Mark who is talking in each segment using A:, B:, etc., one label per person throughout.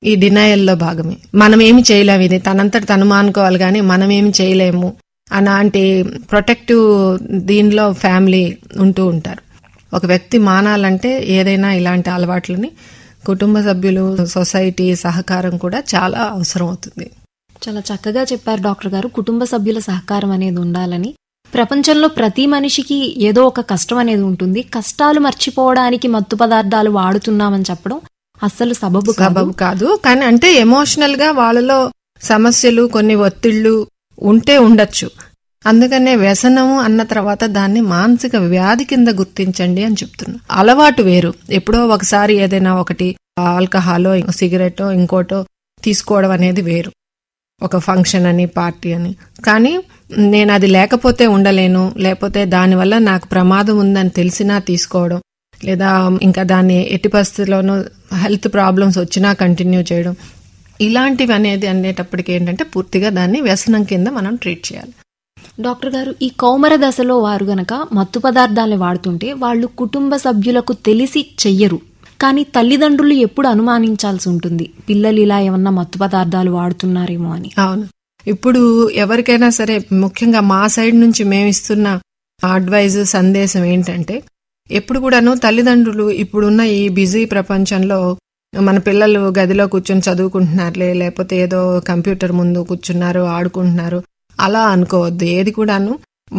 A: ఈ డినయల్లో భాగమే మనం ఏమి చేయలేము ఇది తనంతట తను మానుకోవాలి కానీ మనం ఏమి చేయలేము అలాంటి ప్రొటెక్టివ్ దీనిలో ఫ్యామిలీ ఉంటూ ఉంటారు ఒక వ్యక్తి మానాలంటే ఏదైనా ఇలాంటి అలవాట్లని కుటుంబ సభ్యులు సొసైటీ సహకారం కూడా చాలా అవసరం అవుతుంది
B: చాలా చక్కగా చెప్పారు డాక్టర్ గారు కుటుంబ సభ్యుల సహకారం అనేది ఉండాలని ప్రపంచంలో ప్రతి మనిషికి ఏదో ఒక కష్టం అనేది ఉంటుంది కష్టాలు మర్చిపోవడానికి మత్తు పదార్థాలు వాడుతున్నామని చెప్పడం అస్సలు సబబు కాదు
A: సబబు కాదు కానీ అంటే ఎమోషనల్ గా వాళ్ళలో సమస్యలు కొన్ని ఒత్తిళ్లు ఉంటే ఉండొచ్చు అందుకనే వ్యసనము అన్న తర్వాత దాన్ని మానసిక వ్యాధి కింద గుర్తించండి అని చెప్తున్నా అలవాటు వేరు ఎప్పుడో ఒకసారి ఏదైనా ఒకటి ఆల్కహాలో సిగరెటో ఇంకోటో తీసుకోవడం అనేది వేరు ఒక ఫంక్షన్ అని పార్టీ అని కానీ నేను అది లేకపోతే ఉండలేను లేకపోతే దానివల్ల నాకు ప్రమాదం ఉందని తెలిసినా తీసుకోవడం లేదా ఇంకా దాన్ని ఎట్టి పరిస్థితుల్లోనూ హెల్త్ ప్రాబ్లమ్స్ వచ్చినా కంటిన్యూ చేయడం ఇలాంటివి అనేది అనేటప్పటికి ఏంటంటే పూర్తిగా దాన్ని వ్యసనం కింద మనం ట్రీట్ చేయాలి
B: డాక్టర్ గారు ఈ కౌమర దశలో వారు గనక మత్తు పదార్థాలను వాడుతుంటే వాళ్ళు కుటుంబ సభ్యులకు తెలిసి చెయ్యరు కానీ తల్లిదండ్రులు ఎప్పుడు అనుమానించాల్సి ఉంటుంది పిల్లలు ఇలా ఏమన్నా మత్తు పదార్థాలు వాడుతున్నారేమో అని
A: అవును ఇప్పుడు ఎవరికైనా సరే ముఖ్యంగా మా సైడ్ నుంచి మేము ఇస్తున్న అడ్వైజ్ సందేశం ఏంటంటే ఎప్పుడు కూడాను తల్లిదండ్రులు ఇప్పుడున్న ఈ బిజీ ప్రపంచంలో మన పిల్లలు గదిలో కూర్చొని చదువుకుంటున్నారులే లేకపోతే ఏదో కంప్యూటర్ ముందు కూర్చున్నారు ఆడుకుంటున్నారు అలా అనుకోవద్దు ఏది కూడాను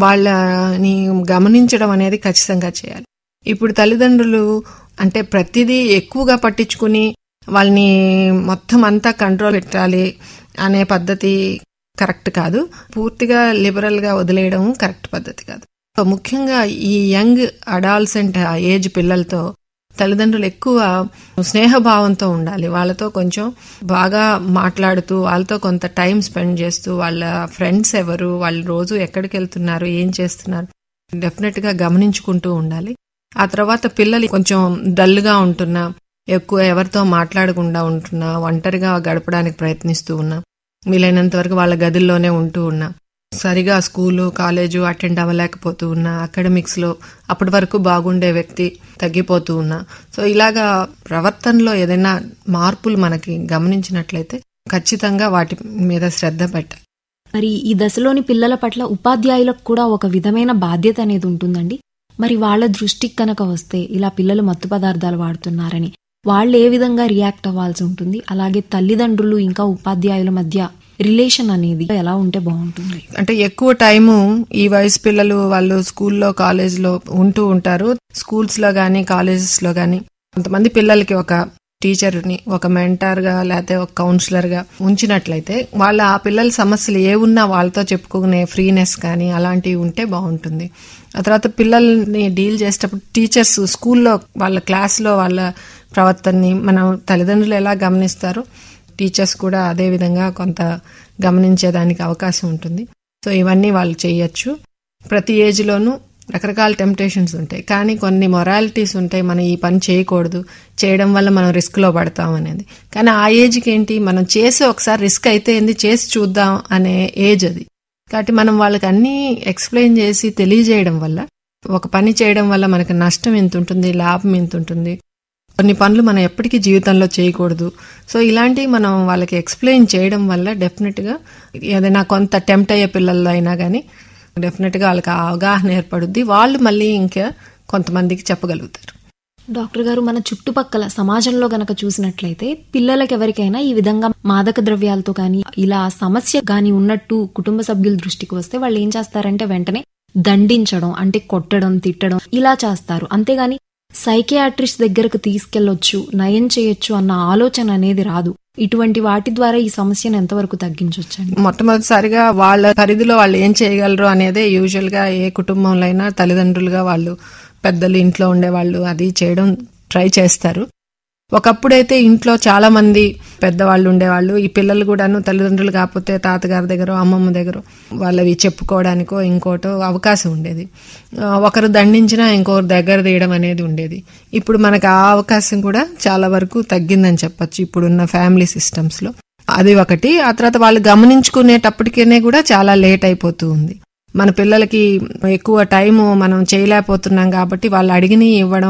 A: వాళ్ళని గమనించడం అనేది ఖచ్చితంగా చేయాలి ఇప్పుడు తల్లిదండ్రులు అంటే ప్రతిదీ ఎక్కువగా పట్టించుకుని వాళ్ళని మొత్తం అంతా కంట్రోల్ పెట్టాలి అనే పద్ధతి కరెక్ట్ కాదు పూర్తిగా లిబరల్ గా వదిలేయడం కరెక్ట్ పద్ధతి కాదు సో ముఖ్యంగా ఈ యంగ్ అడాల్సెంట్ ఏజ్ పిల్లలతో తల్లిదండ్రులు ఎక్కువ స్నేహభావంతో ఉండాలి వాళ్ళతో కొంచెం బాగా మాట్లాడుతూ వాళ్ళతో కొంత టైం స్పెండ్ చేస్తూ వాళ్ళ ఫ్రెండ్స్ ఎవరు వాళ్ళు రోజు ఎక్కడికి వెళ్తున్నారు ఏం చేస్తున్నారు డెఫినెట్ గా గమనించుకుంటూ ఉండాలి ఆ తర్వాత పిల్లలు కొంచెం డల్గా ఉంటున్నా ఎక్కువ ఎవరితో మాట్లాడకుండా ఉంటున్నా ఒంటరిగా గడపడానికి ప్రయత్నిస్తూ ఉన్నా వీలైనంత వరకు వాళ్ళ గదుల్లోనే ఉంటూ ఉన్నా సరిగా స్కూలు కాలేజు అటెండ్ అవ్వలేకపోతూ ఉన్నా అకాడమిక్స్ లో అప్పటి వరకు బాగుండే వ్యక్తి తగ్గిపోతూ ఉన్నా సో ఇలాగా ప్రవర్తనలో ఏదైనా మార్పులు మనకి గమనించినట్లయితే ఖచ్చితంగా వాటి మీద శ్రద్ధ పెట్టాలి
B: మరి ఈ దశలోని పిల్లల పట్ల ఉపాధ్యాయులకు కూడా ఒక విధమైన బాధ్యత అనేది ఉంటుందండి మరి వాళ్ళ దృష్టికి కనుక వస్తే ఇలా పిల్లలు మత్తు పదార్థాలు వాడుతున్నారని వాళ్ళు ఏ విధంగా రియాక్ట్ అవ్వాల్సి ఉంటుంది అలాగే తల్లిదండ్రులు ఇంకా ఉపాధ్యాయుల మధ్య రిలేషన్ అనేది ఎలా ఉంటే బాగుంటుంది
A: అంటే ఎక్కువ టైము ఈ వయసు పిల్లలు వాళ్ళు స్కూల్లో కాలేజ్లో ఉంటూ ఉంటారు స్కూల్స్ లో గానీ కాలేజెస్ లో గానీ కొంతమంది పిల్లలకి ఒక టీచర్ని ఒక మెంటర్ గా లేకపోతే ఒక కౌన్సిలర్ గా ఉంచినట్లయితే వాళ్ళ ఆ పిల్లల సమస్యలు ఏ ఉన్నా వాళ్ళతో చెప్పుకునే ఫ్రీనెస్ కానీ అలాంటివి ఉంటే బాగుంటుంది ఆ తర్వాత పిల్లల్ని డీల్ చేసేటప్పుడు టీచర్స్ స్కూల్లో వాళ్ళ క్లాస్లో వాళ్ళ ప్రవర్తనని మనం తల్లిదండ్రులు ఎలా గమనిస్తారో టీచర్స్ కూడా అదే విధంగా కొంత గమనించేదానికి అవకాశం ఉంటుంది సో ఇవన్నీ వాళ్ళు చేయొచ్చు ప్రతి ఏజ్లోనూ రకరకాల టెంప్టేషన్స్ ఉంటాయి కానీ కొన్ని మొరాలిటీస్ ఉంటాయి మనం ఈ పని చేయకూడదు చేయడం వల్ల మనం రిస్క్లో పడతాం అనేది కానీ ఆ ఏజ్కి ఏంటి మనం చేసి ఒకసారి రిస్క్ అయితే ఏంది చేసి చూద్దాం అనే ఏజ్ అది కాబట్టి మనం వాళ్ళకి అన్నీ ఎక్స్ప్లెయిన్ చేసి తెలియజేయడం వల్ల ఒక పని చేయడం వల్ల మనకి నష్టం ఎంత ఉంటుంది లాభం ఎంత ఉంటుంది కొన్ని పనులు మనం ఎప్పటికీ జీవితంలో చేయకూడదు సో ఇలాంటివి మనం వాళ్ళకి ఎక్స్ప్లెయిన్ చేయడం వల్ల డెఫినెట్గా ఏదైనా కొంత టెంప్ట్ అయ్యే పిల్లల్లో అయినా కానీ డెఫినెట్గా వాళ్ళకి ఆ అవగాహన ఏర్పడుద్ది వాళ్ళు మళ్ళీ ఇంకా కొంతమందికి చెప్పగలుగుతారు
B: డాక్టర్ గారు మన చుట్టుపక్కల సమాజంలో గనక చూసినట్లయితే పిల్లలకి ఎవరికైనా ఈ విధంగా మాదక ద్రవ్యాలతో కానీ ఇలా సమస్య గాని ఉన్నట్టు కుటుంబ సభ్యుల దృష్టికి వస్తే వాళ్ళు ఏం చేస్తారంటే వెంటనే దండించడం అంటే కొట్టడం తిట్టడం ఇలా చేస్తారు అంతేగాని సైకియాట్రిస్ట్ దగ్గరకు తీసుకెళ్లొచ్చు నయం చేయొచ్చు అన్న ఆలోచన అనేది రాదు ఇటువంటి వాటి ద్వారా ఈ సమస్యను ఎంతవరకు తగ్గించవచ్చండి
A: మొట్టమొదటిసారిగా వాళ్ళ పరిధిలో వాళ్ళు ఏం చేయగలరు అనేదే యూజువల్ గా ఏ కుటుంబంలో అయినా తల్లిదండ్రులుగా వాళ్ళు పెద్దలు ఇంట్లో ఉండేవాళ్ళు అది చేయడం ట్రై చేస్తారు ఒకప్పుడైతే ఇంట్లో చాలా మంది పెద్దవాళ్ళు ఉండేవాళ్ళు ఈ పిల్లలు కూడాను తల్లిదండ్రులు కాకపోతే తాతగారి దగ్గర అమ్మమ్మ దగ్గర వాళ్ళవి చెప్పుకోవడానికో ఇంకోటో అవకాశం ఉండేది ఆ, ఒకరు దండించినా ఇంకొకరు దగ్గర తీయడం అనేది ఉండేది ఇప్పుడు మనకు ఆ అవకాశం కూడా చాలా వరకు తగ్గిందని చెప్పొచ్చు ఇప్పుడున్న ఫ్యామిలీ సిస్టమ్స్ లో అది ఒకటి ఆ తర్వాత వాళ్ళు గమనించుకునేటప్పటికేనే కూడా చాలా లేట్ అయిపోతూ ఉంది మన పిల్లలకి ఎక్కువ టైం మనం చేయలేకపోతున్నాం కాబట్టి వాళ్ళు అడిగిని ఇవ్వడం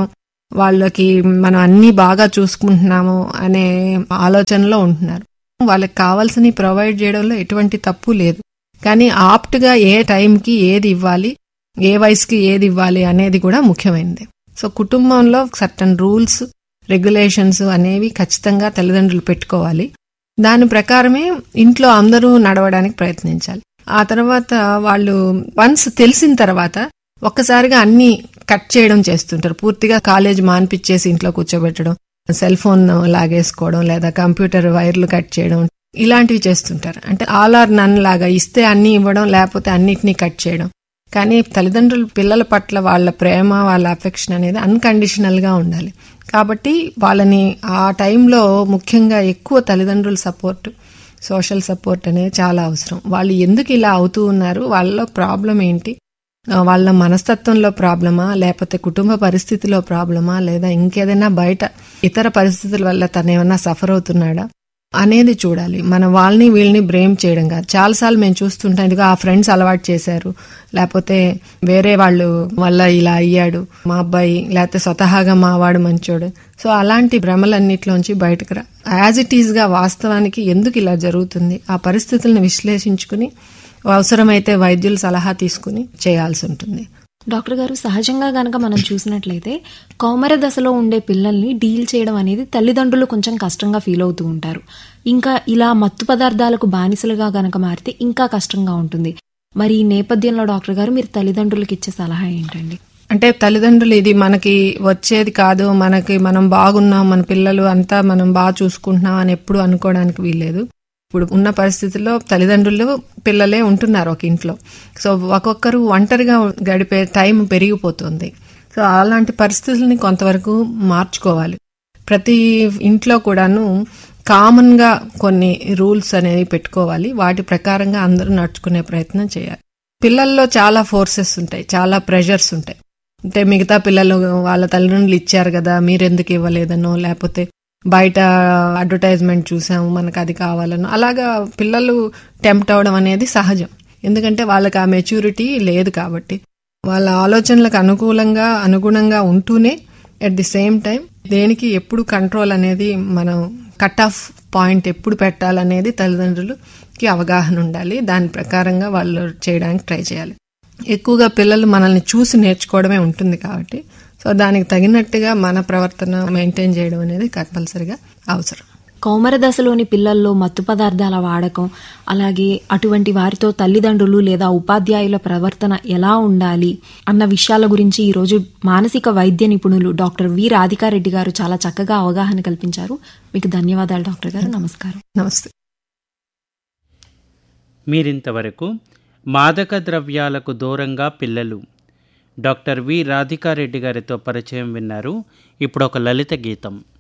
A: వాళ్ళకి మనం అన్ని బాగా చూసుకుంటున్నాము అనే ఆలోచనలో ఉంటున్నారు వాళ్ళకి కావాల్సినవి ప్రొవైడ్ చేయడంలో ఎటువంటి తప్పు లేదు కానీ ఆప్ట్గా ఏ టైంకి ఏది ఇవ్వాలి ఏ వయసుకి ఏది ఇవ్వాలి అనేది కూడా ముఖ్యమైనది సో కుటుంబంలో సర్టన్ రూల్స్ రెగ్యులేషన్స్ అనేవి ఖచ్చితంగా తల్లిదండ్రులు పెట్టుకోవాలి దాని ప్రకారమే ఇంట్లో అందరూ నడవడానికి ప్రయత్నించాలి ఆ తర్వాత వాళ్ళు వన్స్ తెలిసిన తర్వాత ఒక్కసారిగా అన్ని కట్ చేయడం చేస్తుంటారు పూర్తిగా కాలేజ్ మాన్పిచ్చేసి ఇంట్లో కూర్చోబెట్టడం సెల్ ఫోన్ లాగేసుకోవడం లేదా కంప్యూటర్ వైర్లు కట్ చేయడం ఇలాంటివి చేస్తుంటారు అంటే ఆల్ ఆర్ నన్ లాగా ఇస్తే అన్ని ఇవ్వడం లేకపోతే అన్నిటినీ కట్ చేయడం కానీ తల్లిదండ్రులు పిల్లల పట్ల వాళ్ళ ప్రేమ వాళ్ళ అఫెక్షన్ అనేది అన్కండిషనల్ గా ఉండాలి కాబట్టి వాళ్ళని ఆ టైంలో ముఖ్యంగా ఎక్కువ తల్లిదండ్రుల సపోర్ట్ సోషల్ సపోర్ట్ అనేది చాలా అవసరం వాళ్ళు ఎందుకు ఇలా అవుతూ ఉన్నారు వాళ్ళలో ప్రాబ్లం ఏంటి వాళ్ళ మనస్తత్వంలో ప్రాబ్లమా లేకపోతే కుటుంబ పరిస్థితిలో ప్రాబ్లమా లేదా ఇంకేదైనా బయట ఇతర పరిస్థితుల వల్ల తను ఏమన్నా సఫర్ అవుతున్నాడా అనేది చూడాలి మన వాళ్ళని వీళ్ళని బ్రేమ్ చేయడం కాదు చాలాసార్లు మేము చూస్తుంటాం ఇదిగో ఆ ఫ్రెండ్స్ అలవాటు చేశారు లేకపోతే వేరే వాళ్ళు వల్ల ఇలా అయ్యాడు మా అబ్బాయి లేకపోతే స్వతహాగా మా వాడు మంచోడు సో అలాంటి భ్రమలన్నిట్లోంచి బయటకు రా యాజ్ ఇట్ ఈజ్ గా వాస్తవానికి ఎందుకు ఇలా జరుగుతుంది ఆ పరిస్థితులను విశ్లేషించుకుని అవసరమైతే వైద్యుల సలహా తీసుకుని చేయాల్సి ఉంటుంది
B: డాక్టర్ గారు సహజంగా గనక మనం చూసినట్లయితే కౌమర దశలో ఉండే పిల్లల్ని డీల్ చేయడం అనేది తల్లిదండ్రులు కొంచెం కష్టంగా ఫీల్ అవుతూ ఉంటారు ఇంకా ఇలా మత్తు పదార్థాలకు బానిసలుగా గనక మారితే ఇంకా కష్టంగా ఉంటుంది మరి ఈ నేపథ్యంలో డాక్టర్ గారు మీరు తల్లిదండ్రులకు ఇచ్చే సలహా ఏంటండి
A: అంటే తల్లిదండ్రులు ఇది మనకి వచ్చేది కాదు మనకి మనం బాగున్నాం మన పిల్లలు అంతా మనం బాగా చూసుకుంటున్నాం అని ఎప్పుడు అనుకోవడానికి వీల్లేదు ఇప్పుడు ఉన్న పరిస్థితుల్లో తల్లిదండ్రులు పిల్లలే ఉంటున్నారు ఒక ఇంట్లో సో ఒక్కొక్కరు ఒంటరిగా గడిపే టైం పెరిగిపోతుంది సో అలాంటి పరిస్థితుల్ని కొంతవరకు మార్చుకోవాలి ప్రతి ఇంట్లో కూడాను కామన్ గా కొన్ని రూల్స్ అనేవి పెట్టుకోవాలి వాటి ప్రకారంగా అందరూ నడుచుకునే ప్రయత్నం చేయాలి పిల్లల్లో చాలా ఫోర్సెస్ ఉంటాయి చాలా ప్రెషర్స్ ఉంటాయి అంటే మిగతా పిల్లలు వాళ్ళ తల్లిదండ్రులు ఇచ్చారు కదా మీరెందుకు ఇవ్వలేదనో లేకపోతే బయట అడ్వర్టైజ్మెంట్ చూసాము మనకు అది కావాలనో అలాగా పిల్లలు టెంప్ట్ అవడం అనేది సహజం ఎందుకంటే వాళ్ళకి ఆ మెచ్యూరిటీ లేదు కాబట్టి వాళ్ళ ఆలోచనలకు అనుకూలంగా అనుగుణంగా ఉంటూనే అట్ ది సేమ్ టైం దేనికి ఎప్పుడు కంట్రోల్ అనేది మనం కట్ ఆఫ్ పాయింట్ ఎప్పుడు పెట్టాలనేది తల్లిదండ్రులకి అవగాహన ఉండాలి దాని ప్రకారంగా వాళ్ళు చేయడానికి ట్రై చేయాలి ఎక్కువగా పిల్లలు మనల్ని చూసి నేర్చుకోవడమే ఉంటుంది కాబట్టి సో దానికి తగినట్టుగా మన ప్రవర్తన మెయింటైన్ చేయడం అనేది కంపల్సరిగా అవసరం
B: కౌమర దశలోని పిల్లల్లో మత్తు పదార్థాల వాడకం అలాగే అటువంటి వారితో తల్లిదండ్రులు లేదా ఉపాధ్యాయుల ప్రవర్తన ఎలా ఉండాలి అన్న విషయాల గురించి ఈరోజు మానసిక వైద్య నిపుణులు డాక్టర్ వి రాధికారెడ్డి గారు చాలా చక్కగా అవగాహన కల్పించారు మీకు ధన్యవాదాలు డాక్టర్ గారు నమస్కారం
A: నమస్తే
C: మీరింతవరకు మాదక ద్రవ్యాలకు దూరంగా పిల్లలు డాక్టర్ వి రాధికారెడ్డి గారితో పరిచయం విన్నారు ఇప్పుడు ఒక లలిత గీతం